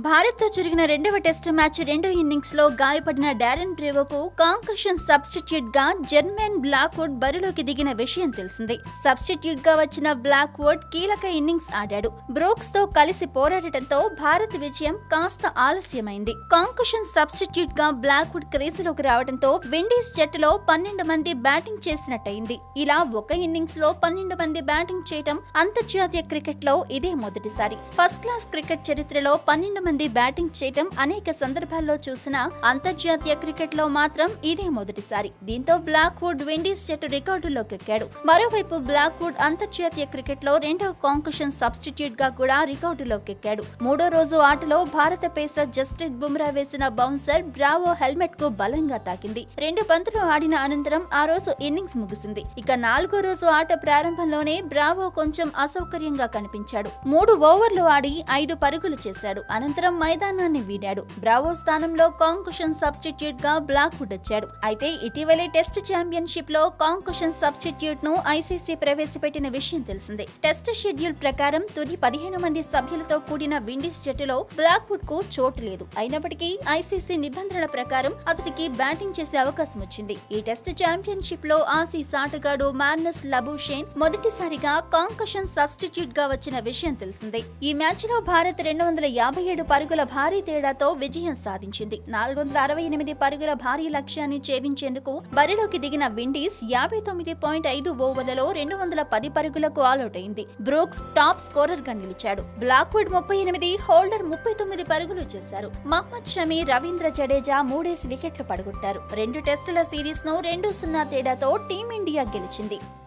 భారత్తో జరిగిన రెండవ టెస్టు మ్యాచ్ రెండో ఇన్నింగ్స్ లో గాయపడిన డారెన్ బ్రేవోకు కాంకషన్ సబ్స్టిట్యూట్ గా జెర్మెన్ బ్లాక్వుడ్ బరిలోకి దిగిన విషయం తెలిసిందే సబ్స్టిట్యూట్ గా వచ్చిన బ్లాక్వుడ్ కీలక ఇన్నింగ్స్ ఆడాడు బ్రోక్స్ తో కలిసి పోరాడటంతో భారత్ విజయం కాస్త ఆలస్యమైంది కాంకషన్ సబ్స్టిట్యూట్ గా బ్లాక్వుడ్ క్రీజులోకి రావడంతో విండీస్ జట్టులో పన్నెండు మంది బ్యాటింగ్ చేసినట్టయింది ఇలా ఒక ఇన్నింగ్స్ లో పన్నెండు మంది బ్యాటింగ్ చేయటం అంతర్జాతీయ క్రికెట్ లో ఇదే మొదటిసారి ఫస్ట్ క్లాస్ క్రికెట్ చరిత్రలో పన్నెండు మంది బ్యాటింగ్ చేయటం అనేక సందర్భాల్లో చూసిన అంతర్జాతీయ క్రికెట్ లో మాత్రం ఇదే మొదటిసారి దీంతో బ్లాక్వుడ్ విండీస్ జట్టు రికార్డుల్లోకి ఎక్కాడు మరోవైపు బ్లాక్వుడ్ అంతర్జాతీయ క్రికెట్ లో రెండో కాంకుషన్ సబ్స్టిట్యూట్ గా కూడా రికార్డులోకి ఎక్కాడు మూడో రోజు ఆటలో భారత పేసర్ జస్ప్రీత్ బుమ్రా వేసిన బౌన్సర్ బ్రావో హెల్మెట్ కు బలంగా తాకింది రెండు బంతులు ఆడిన అనంతరం ఆ రోజు ఇన్నింగ్స్ ముగిసింది ఇక నాలుగో రోజు ఆట ప్రారంభంలోనే బ్రావో కొంచెం అసౌకర్యంగా కనిపించాడు మూడు ఓవర్లు ఆడి ఐదు పరుగులు చేశాడు అనంతరం మైదానాన్ని వీడాడు బ్రావో స్థానంలో కాంకుషన్ సబ్స్టిట్యూట్ గా బ్లాక్వుడ్ వచ్చాడు అయితే ఇటీవలే టెస్ట్ ఛాంపియన్షిప్ లో కాంకుషన్ సబ్స్టిట్యూట్ ను ఐసీసీ ప్రవేశపెట్టిన విషయం తెలిసిందే టెస్ట్ షెడ్యూల్ ప్రకారం తుది పదిహేను మంది సభ్యులతో కూడిన విండీస్ జట్టులో బ్లాక్వుడ్ కు చోటు లేదు అయినప్పటికీ ఐసీసీ నిబంధనల ప్రకారం అతడికి బ్యాటింగ్ చేసే అవకాశం వచ్చింది ఈ టెస్ట్ ఛాంపియన్షిప్ లో ఆసీ సాటగాడు మార్నస్ లబుషేన్ మొదటిసారిగా కాంకషన్ సబ్స్టిట్యూట్ గా వచ్చిన విషయం తెలిసిందే ఈ మ్యాచ్ లో భారత్ రెండు వందల యాభై ఏడు పరుగుల భారీ తేడాతో విజయం సాధించింది నాలుగు వందల అరవై ఎనిమిది పరుగుల భారీ లక్ష్యాన్ని ఛేదించేందుకు బరిలోకి దిగిన విండీస్ యాభై తొమ్మిది పాయింట్ ఐదు ఓవర్లలో రెండు వందల పది పరుగులకు ఆల్అౌట్ అయింది బ్రూక్స్ టాప్ స్కోరర్ గా నిలిచాడు బ్లాక్వుడ్ ముప్పై ఎనిమిది హోల్డర్ ముప్పై తొమ్మిది పరుగులు చేశారు మహ్మద్ షమీ రవీంద్ర జడేజా మూడేసి వికెట్లు పడగొట్టారు రెండు టెస్టుల సిరీస్ ను రెండు సున్నా తేడాతో టీమిండియా గెలిచింది